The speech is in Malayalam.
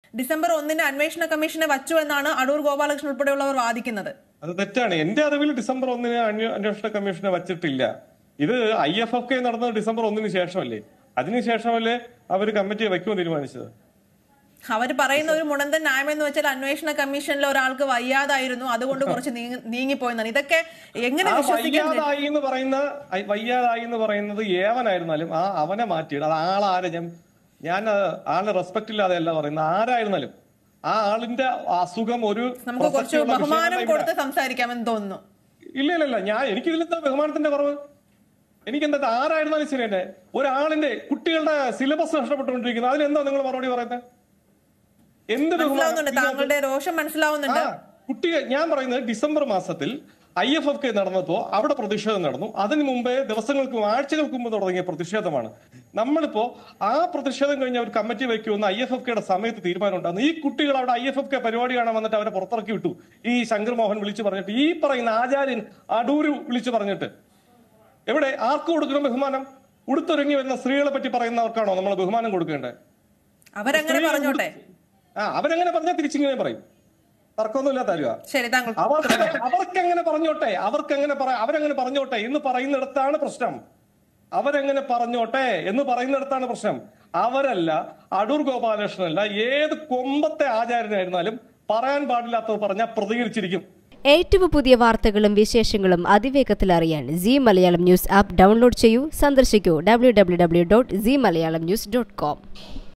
ഡിസംബർ ഒന്നിന് അന്വേഷണ കമ്മീഷനെ വച്ചു എന്നാണ് അടൂർ ഗോപാലകൃഷ്ണൻ ഉൾപ്പെടെയുള്ളവർ വാദിക്കുന്നത് അത് തെറ്റാണ് എന്റെ അറിവിൽ ഡിസംബർ ഒന്നിന് അന്വേ- അന്വേഷണ കമ്മീഷനെ വച്ചിട്ടില്ല ഇത് ഐ എഫ് എഫ് കെ നടന്നത് ഡിസംബർ ഒന്നിന് ശേഷമല്ലേ അതിനുശേഷമല്ലേ അവർ കമ്മിറ്റിയെ വയ്ക്കുമെന്ന് തീരുമാനിച്ചത് അവർ പറയുന്ന ഒരു മുടന്തൻ ന്യായമെന്ന് വെച്ചാൽ അന്വേഷണ കമ്മീഷനിൽ ഒരാൾക്ക് വയ്യാതായിരുന്നു അതുകൊണ്ട് കുറച്ച് നീങ്ങി- നീങ്ങിപ്പോയെന്നാണ് ഇതൊക്കെ എങ്ങനെ ആ വിശ്വസിക്കാൻ കഴിയും? വയ്യാതായി എന്ന് പറയുന്ന ഐ- വയ്യാതായി എന്ന് പറയുന്നത് ഏവനായിരുന്നാലും ആ അവനെ മാറ്റിയിട അത് ആളാരെ ഞാൻ ഞാൻ ആ, ആളെ റെസ്പെക്ട് ഇല്ലാതെ അല്ല പറയുന്നത് ആരായിരുന്നാലും ആ ആളിന്റെ അസുഖം ഒരു നമുക്ക് കുറച്ച് പ്രസക്തിയുള്ള ബഹുമാനം വിഷയമല്ല ഇവിടെ. കൊടുത്ത് സംസാരിക്കാമെന്ന് തോന്നുന്നു ഇല്ല ഇല്ല ഇല്ല ഞാൻ എനിക്ക് ഇതിലെന്താ ബഹുമാനത്തിന്റെ കുറവ് എനിക്ക് എന്താ ആരായിരുന്നാലും ശരി തന്നെ ഒരാളിന്റെ കുട്ടികളുടെ സിലബസ് നഷ്ടപ്പെട്ടുകൊണ്ടിരിക്കുന്നത് അതിനെന്താ നിങ്ങൾ മറുപടി പറയുന്നത് എന്ത് മനസ്സിലാവുന്നുണ്ട് ബഹുമാനം താങ്കളുടെ രോഷം മനസ്സിലാവുന്നുണ്ട് ആ, കുട്ടികൾ ഞാൻ പറയുന്നത് ഡിസംബർ മാസത്തിൽ ഐ എഫ് എഫ് കെ നടന്നപ്പോ അവിടെ പ്രതിഷേധം നടന്നു അതിനു മുമ്പേ ദിവസങ്ങൾക്ക് ആഴ്ചകൾക്ക് മുമ്പ് തുടങ്ങിയ പ്രതിഷേധമാണ് നമ്മളിപ്പോ ആ പ്രതിഷേധം കഴിഞ്ഞ് അവർ കമ്മിറ്റി വയ്ക്കുമെന്ന് ഐ എഫ് എഫ് കെയുടെ സമയത്ത് തീരുമാനം ഉണ്ടായിരുന്നു ഈ കുട്ടികൾ അവിടെ ഐ എഫ് എഫ് കെ പരിപാടി കാണാൻ വന്നിട്ട് അവരെ പുറത്തിറക്കി വിട്ടു ഈ ശങ്കർ മോഹൻ വിളിച്ചു പറഞ്ഞിട്ട് ഈ പറയുന്ന ആചാര്യൻ അടൂര് വിളിച്ചു പറഞ്ഞിട്ട് എവിടെ ആർക്ക് കൊടുക്കണം ബഹുമാനം ഉടുത്തൊരുങ്ങി വരുന്ന സ്ത്രീകളെ പറ്റി പറയുന്നവർക്കാണോ നമ്മൾ ബഹുമാനം കൊടുക്കേണ്ടത് അവരങ്ങനെ സ്ത്രീകൾ പറഞ്ഞോട്ടെ ഉടുത്ത്- ആ അവരങ്ങനെ പറഞ്ഞാൽ തിരിച്ചിങ്ങനെ പറയും തർക്കമൊന്നുമില്ലാത്ത കാര്യമാ ശരി താങ്കൾ അവർക്ക് അവർക്കെങ്ങനെ പറഞ്ഞോട്ടെ അവർക്കെങ്ങനെ പറ അവരങ്ങനെ പറഞ്ഞോട്ടെ എന്ന് പറയുന്നിടത്താണ് പ്രശ്നം അവരെങ്ങനെ പറഞ്ഞോട്ടെ എന്ന് പറയുന്നിടത്താണ് പ്രശ്നം അവരല്ല അടൂർ ഗോപാലകൃഷ്ണനല്ല ഏത് കൊമ്പത്തെ ആചാര്യനായിരുന്നാലും പറയാൻ പാടില്ലാത്തത് പറഞ്ഞാൽ പ്രതികരിച്ചിരിക്കും ഏറ്റവും പുതിയ വാർത്തകളും വിശേഷങ്ങളും അതിവേഗത്തിൽ അറിയാൻ C Malayalam news app download ചെയ്യൂ സന്ദർശിക്കൂ W W W dot C Malayalam news dot com